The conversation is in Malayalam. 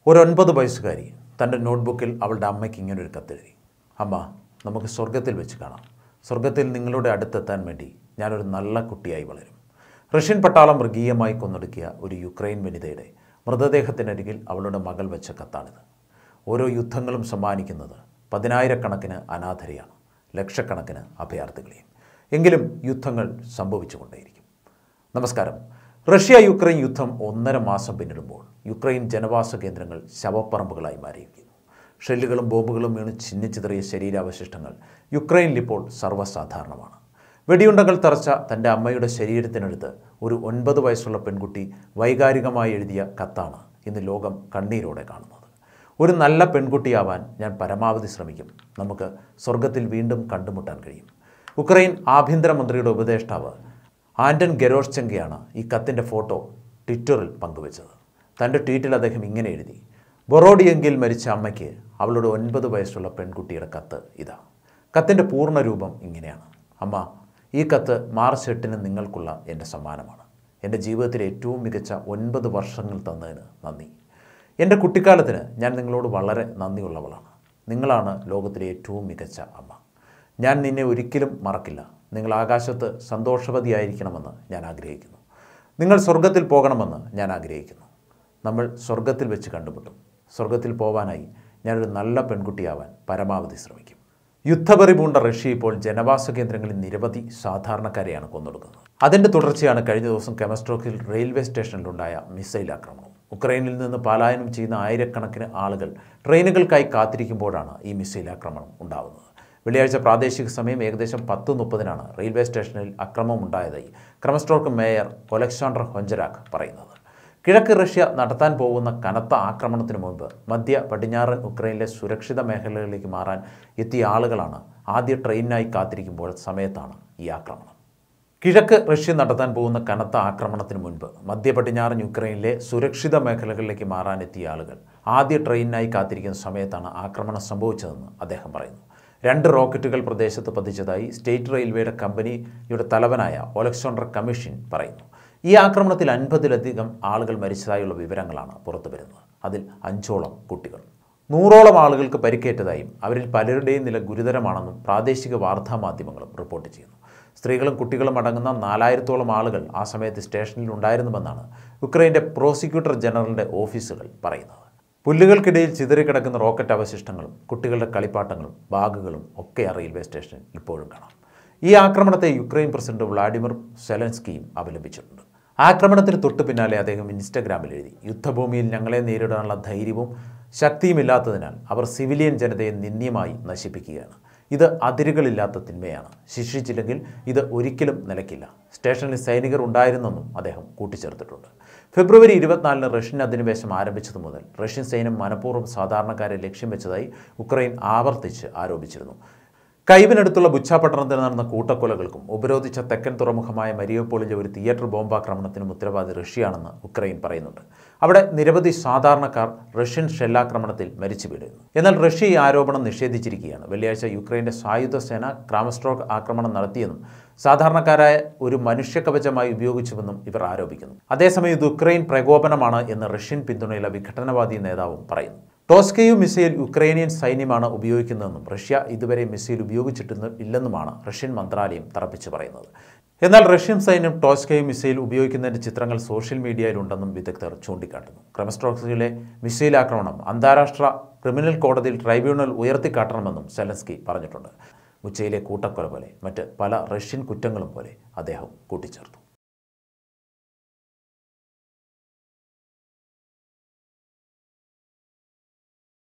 ഒരു ഒൻപത് വയസ്സുകാരി തൻ്റെ നോട്ട്ബുക്കിൽ അവളുടെ അമ്മയ്ക്ക് ഇങ്ങനൊരു കത്തെഴുതി അമ്മ നമുക്ക് സ്വർഗത്തിൽ വെച്ച് കാണാം സ്വർഗത്തിൽ നിങ്ങളുടെ അടുത്തെത്താൻ വേണ്ടി ഞാനൊരു നല്ല കുട്ടിയായി വളരും റഷ്യൻ പട്ടാളം മൃഗീയമായി കൊന്നൊടുക്കിയ ഒരു യുക്രൈൻ വനിതയുടെ മൃതദേഹത്തിനരികിൽ അവളുടെ മകൾ വെച്ച കത്താണിത് ഓരോ യുദ്ധങ്ങളും സമ്മാനിക്കുന്നത് പതിനായിരക്കണക്കിന് അനാഥരെയാണ് ലക്ഷക്കണക്കിന് അഭയാർത്ഥികളെയും എങ്കിലും യുദ്ധങ്ങൾ സംഭവിച്ചുകൊണ്ടേയിരിക്കും നമസ്കാരം റഷ്യ യുക്രൈൻ യുദ്ധം ഒന്നര മാസം പിന്നിടുമ്പോൾ യുക്രൈൻ ജനവാസ കേന്ദ്രങ്ങൾ ശവപ്പറമ്പുകളായി മാറിയിരിക്കുന്നു ഷെല്ലുകളും ബോംബുകളും വീണ് ചിന്നിച്ചിതറിയ ശരീരാവശിഷ്ടങ്ങൾ യുക്രൈനിൽ ഇപ്പോൾ സർവ്വസാധാരണമാണ് വെടിയുണ്ടകൾ തറച്ച തൻ്റെ അമ്മയുടെ ശരീരത്തിനടുത്ത് ഒരു ഒൻപത് വയസ്സുള്ള പെൺകുട്ടി വൈകാരികമായി എഴുതിയ കത്താണ് ഇന്ന് ലോകം കണ്ണീരോടെ കാണുന്നത് ഒരു നല്ല പെൺകുട്ടിയാവാൻ ഞാൻ പരമാവധി ശ്രമിക്കും നമുക്ക് സ്വർഗത്തിൽ വീണ്ടും കണ്ടുമുട്ടാൻ കഴിയും ഉക്രൈൻ ആഭ്യന്തരമന്ത്രിയുടെ ഉപദേഷ്ടാവ് ആൻഡൻ ഗെരോഷ്ചെങ്കയാണ് ഈ കത്തിൻ്റെ ഫോട്ടോ ട്വിറ്ററിൽ പങ്കുവച്ചത് തൻ്റെ ട്വീറ്റിൽ അദ്ദേഹം ഇങ്ങനെ എഴുതി ബൊറോഡിയെങ്കിൽ മരിച്ച അമ്മയ്ക്ക് അവളുടെ ഒൻപത് വയസ്സുള്ള പെൺകുട്ടിയുടെ കത്ത് ഇതാ കത്തിൻ്റെ പൂർണ്ണ രൂപം ഇങ്ങനെയാണ് അമ്മ ഈ കത്ത് മാർച്ച് എട്ടിന് നിങ്ങൾക്കുള്ള എൻ്റെ സമ്മാനമാണ് എൻ്റെ ജീവിതത്തിലെ ഏറ്റവും മികച്ച ഒൻപത് വർഷങ്ങൾ തന്നതിന് നന്ദി എൻ്റെ കുട്ടിക്കാലത്തിന് ഞാൻ നിങ്ങളോട് വളരെ നന്ദിയുള്ളവളാണ് നിങ്ങളാണ് ലോകത്തിലെ ഏറ്റവും മികച്ച അമ്മ ഞാൻ നിന്നെ ഒരിക്കലും മറക്കില്ല നിങ്ങൾ ആകാശത്ത് സന്തോഷവതിയായിരിക്കണമെന്ന് ഞാൻ ആഗ്രഹിക്കുന്നു നിങ്ങൾ സ്വർഗത്തിൽ പോകണമെന്ന് ഞാൻ ആഗ്രഹിക്കുന്നു നമ്മൾ സ്വർഗത്തിൽ വെച്ച് കണ്ടുമുട്ടും സ്വർഗത്തിൽ പോവാനായി ഞാനൊരു നല്ല പെൺകുട്ടിയാവാൻ പരമാവധി ശ്രമിക്കും യുദ്ധപറി പൂണ്ട റഷ്യ ഇപ്പോൾ ജനവാസ കേന്ദ്രങ്ങളിൽ നിരവധി സാധാരണക്കാരെയാണ് കൊന്നൊടുക്കുന്നത് അതിൻ്റെ തുടർച്ചയാണ് കഴിഞ്ഞ ദിവസം കെമസ്ട്രോക്കിൽ റെയിൽവേ സ്റ്റേഷനിലുണ്ടായ മിസൈൽ ആക്രമണം ഉക്രൈനിൽ നിന്ന് പലായനം ചെയ്യുന്ന ആയിരക്കണക്കിന് ആളുകൾ ട്രെയിനുകൾക്കായി കാത്തിരിക്കുമ്പോഴാണ് ഈ മിസൈൽ ആക്രമണം ഉണ്ടാവുന്നത് വെള്ളിയാഴ്ച പ്രാദേശിക സമയം ഏകദേശം പത്ത് മുപ്പതിനാണ് റെയിൽവേ സ്റ്റേഷനിൽ അക്രമം ഉണ്ടായതായി ക്രമസ്ട്രോക്ക് മേയർ ഒലക്സാണ്ടർ ഹൊഞ്ചരാക്ക് പറയുന്നത് കിഴക്ക് റഷ്യ നടത്താൻ പോകുന്ന കനത്ത ആക്രമണത്തിന് മുൻപ് മധ്യ പടിഞ്ഞാറൻ ഉക്രൈനിലെ സുരക്ഷിത മേഖലകളിലേക്ക് മാറാൻ എത്തിയ ആളുകളാണ് ആദ്യ ട്രെയിനിനായി കാത്തിരിക്കുമ്പോൾ സമയത്താണ് ഈ ആക്രമണം കിഴക്ക് റഷ്യ നടത്താൻ പോകുന്ന കനത്ത ആക്രമണത്തിന് മുൻപ് മധ്യ പടിഞ്ഞാറൻ യുക്രൈനിലെ സുരക്ഷിത മേഖലകളിലേക്ക് മാറാനെത്തിയ ആളുകൾ ആദ്യ ട്രെയിനിനായി കാത്തിരിക്കുന്ന സമയത്താണ് ആക്രമണം സംഭവിച്ചതെന്ന് അദ്ദേഹം പറയുന്നു രണ്ട് റോക്കറ്റുകൾ പ്രദേശത്ത് പതിച്ചതായി സ്റ്റേറ്റ് റെയിൽവേയുടെ കമ്പനിയുടെ തലവനായ ഒലക്സാണ്ടർ കമ്മീഷൻ പറയുന്നു ഈ ആക്രമണത്തിൽ അൻപതിലധികം ആളുകൾ മരിച്ചതായുള്ള വിവരങ്ങളാണ് പുറത്തു വരുന്നത് അതിൽ അഞ്ചോളം കുട്ടികൾ നൂറോളം ആളുകൾക്ക് പരിക്കേറ്റതായും അവരിൽ പലരുടെയും നില ഗുരുതരമാണെന്നും പ്രാദേശിക വാർത്താ മാധ്യമങ്ങളും റിപ്പോർട്ട് ചെയ്യുന്നു സ്ത്രീകളും കുട്ടികളും അടങ്ങുന്ന നാലായിരത്തോളം ആളുകൾ ആ സമയത്ത് സ്റ്റേഷനിൽ ഉണ്ടായിരുന്നുവെന്നാണ് യുക്രൈൻ്റെ പ്രോസിക്യൂട്ടർ ജനറലിൻ്റെ ഓഫീസുകൾ പറയുന്നത് പുല്ലുകൾക്കിടയിൽ ചിതറിക്കിടക്കുന്ന റോക്കറ്റ് അവശിഷ്ടങ്ങളും കുട്ടികളുടെ കളിപ്പാട്ടങ്ങളും ബാഗുകളും ഒക്കെ ആ റെയിൽവേ സ്റ്റേഷനിൽ ഇപ്പോഴും കാണാം ഈ ആക്രമണത്തെ യുക്രൈൻ പ്രസിഡന്റ് വ്ളാഡിമിർ സെലൻസ്കിയും അപലപിച്ചിട്ടുണ്ട് ആക്രമണത്തിന് തൊട്ടു പിന്നാലെ അദ്ദേഹം ഇൻസ്റ്റഗ്രാമിൽ എഴുതി യുദ്ധഭൂമിയിൽ ഞങ്ങളെ നേരിടാനുള്ള ധൈര്യവും ശക്തിയുമില്ലാത്തതിനാൽ അവർ സിവിലിയൻ ജനതയെ നിന്ദ്യമായി നശിപ്പിക്കുകയാണ് ഇത് അതിരുകളില്ലാത്ത തിന്മയാണ് ശിക്ഷിച്ചില്ലെങ്കിൽ ഇത് ഒരിക്കലും നിലയ്ക്കില്ല സ്റ്റേഷനിൽ സൈനികർ ഉണ്ടായിരുന്നെന്നും അദ്ദേഹം കൂട്ടിച്ചേർത്തിട്ടുണ്ട് ഫെബ്രുവരി ഇരുപത്തിനാലിന് റഷ്യൻ അധിനിവേശം ആരംഭിച്ചതു മുതൽ റഷ്യൻ സൈന്യം മനഃപൂർവ്വം സാധാരണക്കാരെ ലക്ഷ്യം വെച്ചതായി ഉക്രൈൻ ആവർത്തിച്ച് ആരോപിച്ചിരുന്നു കൈവിനടുത്തുള്ള ബുച്ച പട്ടണത്തിൽ നടന്ന കൂട്ടക്കൊലകൾക്കും ഉപരോധിച്ച തെക്കൻ തുറമുഖമായ മരിയോപോളിലെ ഒരു തിയേറ്റർ ബോംബാക്രമണത്തിനും ഉത്തരവാദി റഷ്യയാണെന്ന് ഉക്രൈൻ പറയുന്നുണ്ട് അവിടെ നിരവധി സാധാരണക്കാർ റഷ്യൻ ഷെല്ലാക്രമണത്തിൽ മരിച്ചു വീഴുന്നു എന്നാൽ റഷ്യ ഈ ആരോപണം നിഷേധിച്ചിരിക്കുകയാണ് വെള്ളിയാഴ്ച യുക്രൈന്റെ സായുധ സേന ക്രാമസ്ട്രോക്ക് ആക്രമണം നടത്തിയെന്നും സാധാരണക്കാരായ ഒരു മനുഷ്യകവചമായി ഉപയോഗിച്ചുവെന്നും ഇവർ ആരോപിക്കുന്നു അതേസമയം ഇത് ഉക്രൈൻ പ്രകോപനമാണ് എന്ന് റഷ്യൻ പിന്തുണയുള്ള വിഘടനവാദി നേതാവും പറയുന്നു ടോസ്കയു മിസൈൽ യുക്രൈനിയൻ സൈന്യമാണ് ഉപയോഗിക്കുന്നതെന്നും റഷ്യ ഇതുവരെ മിസൈൽ ഉപയോഗിച്ചിട്ടൊന്നു ഇല്ലെന്നുമാണ് റഷ്യൻ മന്ത്രാലയം തറപ്പിച്ച് പറയുന്നത് എന്നാൽ റഷ്യൻ സൈന്യം ടോസ്കയു മിസൈൽ ഉപയോഗിക്കുന്നതിൻ്റെ ചിത്രങ്ങൾ സോഷ്യൽ മീഡിയയിലുണ്ടെന്നും വിദഗ്ധർ ചൂണ്ടിക്കാട്ടുന്നു ക്രമസ്ട്രോക്സിലെ മിസൈൽ ആക്രമണം അന്താരാഷ്ട്ര ക്രിമിനൽ കോടതിയിൽ ട്രൈബ്യൂണൽ ഉയർത്തിക്കാട്ടണമെന്നും സെലൻസ്കി പറഞ്ഞിട്ടുണ്ട് ഉച്ചയിലെ കൂട്ടക്കൊല പോലെ മറ്റ് പല റഷ്യൻ കുറ്റങ്ങളും പോലെ അദ്ദേഹം കൂട്ടിച്ചേർത്തു